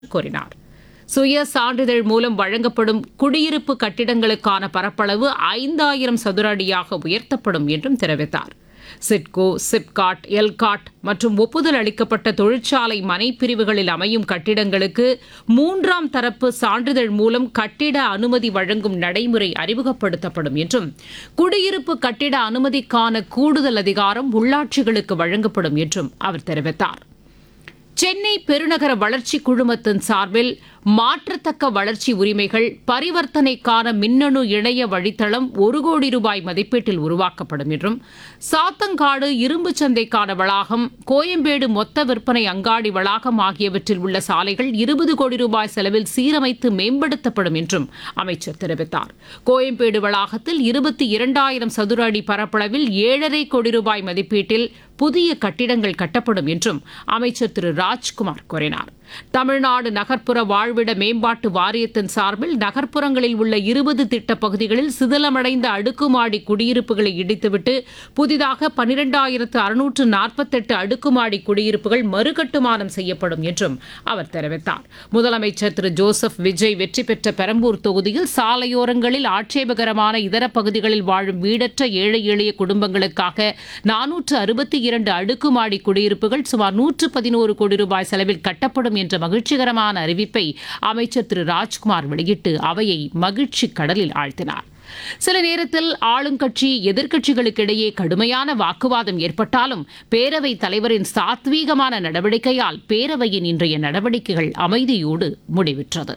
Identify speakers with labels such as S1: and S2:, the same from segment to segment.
S1: கூறினார் சுய சான்றிதழ் மூலம் வழங்கப்படும் குடியிருப்பு கட்டிடங்களுக்கான பரப்பளவு ஐந்தாயிரம் சதுர அடியாக உயர்த்தப்படும் என்றும் தெரிவித்தார் சிட்கோ சிப்காட் எல்காட் மற்றும் ஒப்புதல் அளிக்கப்பட்ட தொழிற்சாலை மனைப்பிரிவுகளில் அமையும் கட்டிடங்களுக்கு மூன்றாம் தரப்பு சான்றிதழ் மூலம் கட்டிட அனுமதி வழங்கும் நடைமுறை அறிமுகப்படுத்தப்படும் என்றும் குடியிருப்பு கட்டிட அனுமதிக்கான கூடுதல் அதிகாரம் உள்ளாட்சிகளுக்கு வழங்கப்படும் என்றும் அவர் தெரிவித்தார் சென்னை பெருநகர வளர்ச்சி குழுமத்தின் சார்பில் மாற்றத்தக்க வளர்ச்சி உரிமைகள் பரிவர்த்தனைக்கான மின்னணு இணைய வழித்தளம் ஒரு கோடி ரூபாய் மதிப்பீட்டில் உருவாக்கப்படும் என்றும் சாத்தங்காடு இரும்பு சந்தைக்கான வளாகம் கோயம்பேடு மொத்த விற்பனை அங்காடி வளாகம் ஆகியவற்றில் உள்ள சாலைகள் இருபது கோடி ரூபாய் செலவில் சீரமைத்து மேம்படுத்தப்படும் என்றும் அமைச்சர் தெரிவித்தார் கோயம்பேடு வளாகத்தில் இருபத்தி இரண்டாயிரம் சதுர அடி பரப்பளவில் ஏழரை கோடி ரூபாய் மதிப்பீட்டில் புதிய கட்டிடங்கள் கட்டப்படும் என்றும் அமைச்சர் திரு ராஜ்குமார் கூறினார் தமிழ்நாடு நகர்ப்புற வாழ்விட மேம்பாட்டு வாரியத்தின் சார்பில் நகர்ப்புறங்களில் உள்ள இருபது திட்ட பகுதிகளில் சிதிலமடைந்த அடுக்குமாடி குடியிருப்புகளை இடித்துவிட்டு புதிதாக பனிரெண்டாயிரத்து அறுநூற்று நாற்பத்தெட்டு அடுக்குமாடி குடியிருப்புகள் மறுகட்டுமானம் செய்யப்படும் என்றும் அவர் தெரிவித்தார் முதலமைச்சர் திரு ஜோசப் விஜய் வெற்றி பெற்ற பெரம்பூர் தொகுதியில் சாலையோரங்களில் ஆட்சேபகரமான இதர பகுதிகளில் வாழும் வீடற்ற ஏழை எளிய குடும்பங்களுக்காக நானூற்று அறுபத்தி இரண்டு அடுக்குமாடி குடியிருப்புகள் சுமார் நூற்று பதினோரு கோடி ரூபாய் செலவில் கட்டப்படும் என்ற மகிழ்ச்சிகரமான அறிவிப்பை அமைச்சர் திரு ராஜ்குமார் வெளியிட்டு அவையை மகிழ்ச்சி கடலில் ஆழ்த்தினார் சில நேரத்தில் ஆளுங்கட்சி எதிர்க்கட்சிகளுக்கிடையே கடுமையான வாக்குவாதம் ஏற்பட்டாலும் பேரவைத் தலைவரின் சாத்வீகமான நடவடிக்கையால் பேரவையின் இன்றைய நடவடிக்கைகள் அமைதியோடு முடிவிற்றது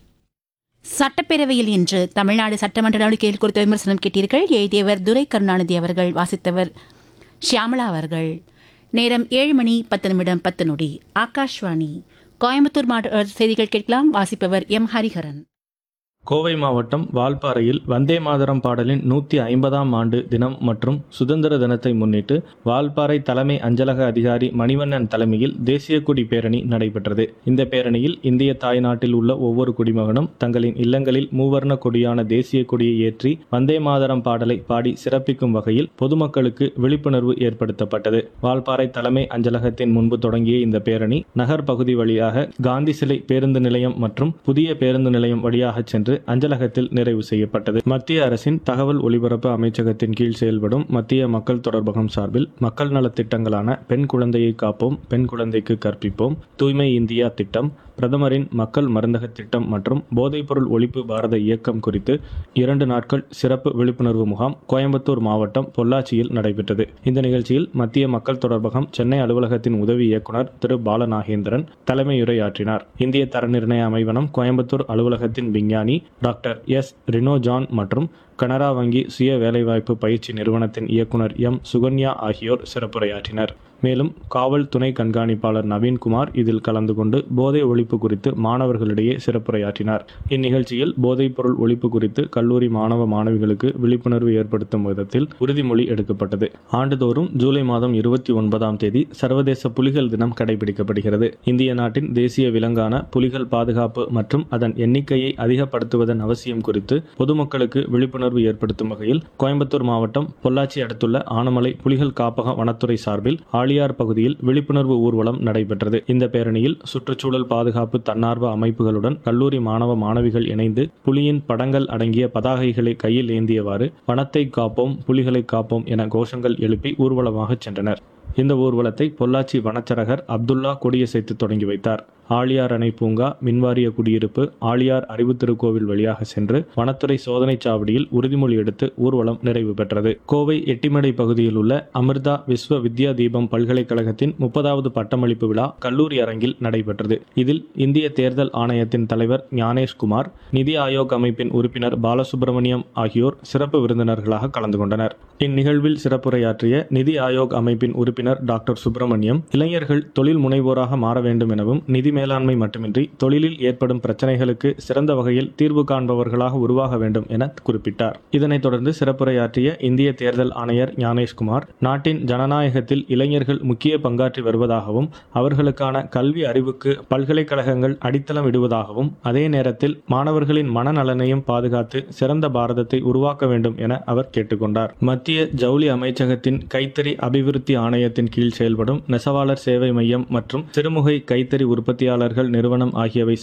S2: சட்டப்பேரவையில் இன்று தமிழ்நாடு சட்டமன்ற நடவடிக்கைகள் குறித்த விமர்சனம் கேட்டீர்கள் எழுதியவர் துரை கருணாநிதி அவர்கள் வாசித்தவர் ஷியாமளா அவர்கள் நேரம் ஏழு மணி பத்து நிமிடம் பத்து நொடி ஆகாஷ்வாணி கோயம்புத்தூர் மாவட்ட செய்திகள் கேட்கலாம் வாசிப்பவர் எம் ஹரிஹரன்
S3: கோவை மாவட்டம் வால்பாறையில் வந்தே மாதரம் பாடலின் நூற்றி ஐம்பதாம் ஆண்டு தினம் மற்றும் சுதந்திர தினத்தை முன்னிட்டு வால்பாறை தலைமை அஞ்சலக அதிகாரி மணிவண்ணன் தலைமையில் தேசிய கொடி பேரணி நடைபெற்றது இந்த பேரணியில் இந்திய தாய்நாட்டில் உள்ள ஒவ்வொரு குடிமகனும் தங்களின் இல்லங்களில் மூவர்ண கொடியான தேசிய கொடியை ஏற்றி வந்தே மாதரம் பாடலை பாடி சிறப்பிக்கும் வகையில் பொதுமக்களுக்கு விழிப்புணர்வு ஏற்படுத்தப்பட்டது வால்பாறை தலைமை அஞ்சலகத்தின் முன்பு தொடங்கிய இந்த பேரணி நகர் பகுதி வழியாக காந்தி சிலை பேருந்து நிலையம் மற்றும் புதிய பேருந்து நிலையம் வழியாக சென்று அஞ்சலகத்தில் நிறைவு செய்யப்பட்டது மத்திய அரசின் தகவல் ஒலிபரப்பு அமைச்சகத்தின் கீழ் செயல்படும் மத்திய மக்கள் தொடர்பகம் சார்பில் மக்கள் நலத் திட்டங்களான பெண் குழந்தையை காப்போம் பெண் குழந்தைக்கு கற்பிப்போம் தூய்மை இந்தியா திட்டம் பிரதமரின் மக்கள் மருந்தக திட்டம் மற்றும் போதைப்பொருள் ஒழிப்பு பாரத இயக்கம் குறித்து இரண்டு நாட்கள் சிறப்பு விழிப்புணர்வு முகாம் கோயம்புத்தூர் மாவட்டம் பொள்ளாச்சியில் நடைபெற்றது இந்த நிகழ்ச்சியில் மத்திய மக்கள் தொடர்பகம் சென்னை அலுவலகத்தின் உதவி இயக்குனர் திரு பாலநாகேந்திரன் தலைமையுரையாற்றினார் இந்திய தர நிர்ணய அமைவனம் கோயம்புத்தூர் அலுவலகத்தின் விஞ்ஞானி டாக்டர் எஸ் ரினோ ஜான் மற்றும் கனரா வங்கி சுய வேலைவாய்ப்பு பயிற்சி நிறுவனத்தின் இயக்குனர் எம் சுகன்யா ஆகியோர் சிறப்புரையாற்றினர் மேலும் காவல் துணை கண்காணிப்பாளர் நவீன்குமார் இதில் கலந்து கொண்டு போதை ஒழிப்பு குறித்து மாணவர்களிடையே சிறப்புரையாற்றினார் இந்நிகழ்ச்சியில் போதைப் பொருள் ஒழிப்பு குறித்து கல்லூரி மாணவ மாணவிகளுக்கு விழிப்புணர்வு ஏற்படுத்தும் விதத்தில் உறுதிமொழி எடுக்கப்பட்டது ஆண்டுதோறும் ஜூலை மாதம் இருபத்தி ஒன்பதாம் தேதி சர்வதேச புலிகள் தினம் கடைபிடிக்கப்படுகிறது இந்திய நாட்டின் தேசிய விலங்கான புலிகள் பாதுகாப்பு மற்றும் அதன் எண்ணிக்கையை அதிகப்படுத்துவதன் அவசியம் குறித்து பொதுமக்களுக்கு விழிப்புணர்வு ஏற்படுத்தும் வகையில் கோயம்புத்தூர் மாவட்டம் பொள்ளாச்சி அடுத்துள்ள ஆனமலை புலிகள் காப்பக வனத்துறை சார்பில் ஆழியார் பகுதியில் விழிப்புணர்வு ஊர்வலம் நடைபெற்றது இந்த பேரணியில் சுற்றுச்சூழல் பாதுகாப்பு தன்னார்வ அமைப்புகளுடன் கல்லூரி மாணவ மாணவிகள் இணைந்து புலியின் படங்கள் அடங்கிய பதாகைகளை கையில் ஏந்தியவாறு வனத்தை காப்போம் புலிகளை காப்போம் என கோஷங்கள் எழுப்பி ஊர்வலமாக சென்றனர் இந்த ஊர்வலத்தை பொள்ளாச்சி வனச்சரகர் அப்துல்லா கொடியசைத்து தொடங்கி வைத்தார் ஆழியார் அணை பூங்கா மின்வாரிய குடியிருப்பு ஆழியார் அறிவு திருக்கோவில் வழியாக சென்று வனத்துறை சோதனைச் சாவடியில் உறுதிமொழி எடுத்து ஊர்வலம் நிறைவு பெற்றது கோவை எட்டிமடை பகுதியில் உள்ள அமிர்தா விஸ்வ வித்யா தீபம் பல்கலைக்கழகத்தின் முப்பதாவது பட்டமளிப்பு விழா கல்லூரி அரங்கில் நடைபெற்றது இதில் இந்திய தேர்தல் ஆணையத்தின் தலைவர் ஞானேஷ்குமார் நிதி ஆயோக் அமைப்பின் உறுப்பினர் பாலசுப்ரமணியம் ஆகியோர் சிறப்பு விருந்தினர்களாக கலந்து கொண்டனர் இந்நிகழ்வில் சிறப்புரையாற்றிய நிதி ஆயோக் அமைப்பின் உறுப்பினர் டாக்டர் சுப்பிரமணியம் இளைஞர்கள் தொழில் முனைவோராக மாற வேண்டும் எனவும் நிதி மேலாண்மை மட்டுமின்றி தொழிலில் ஏற்படும் பிரச்சனைகளுக்கு சிறந்த வகையில் தீர்வு காண்பவர்களாக உருவாக வேண்டும் என குறிப்பிட்டார் இதனைத் தொடர்ந்து சிறப்புரையாற்றிய இந்திய தேர்தல் ஆணையர் ஞானேஷ்குமார் நாட்டின் ஜனநாயகத்தில் இளைஞர்கள் முக்கிய பங்காற்றி வருவதாகவும் அவர்களுக்கான கல்வி அறிவுக்கு பல்கலைக்கழகங்கள் அடித்தளம் இடுவதாகவும் அதே நேரத்தில் மாணவர்களின் மனநலனையும் பாதுகாத்து சிறந்த பாரதத்தை உருவாக்க வேண்டும் என அவர் கேட்டுக்கொண்டார் மத்திய ஜவுளி அமைச்சகத்தின் கைத்தறி அபிவிருத்தி ஆணையத்தின் கீழ் செயல்படும் நெசவாளர் சேவை மையம் மற்றும் சிறுமுகை கைத்தறி உற்பத்தியாளர்கள் நிறுவனம் ஆகியவை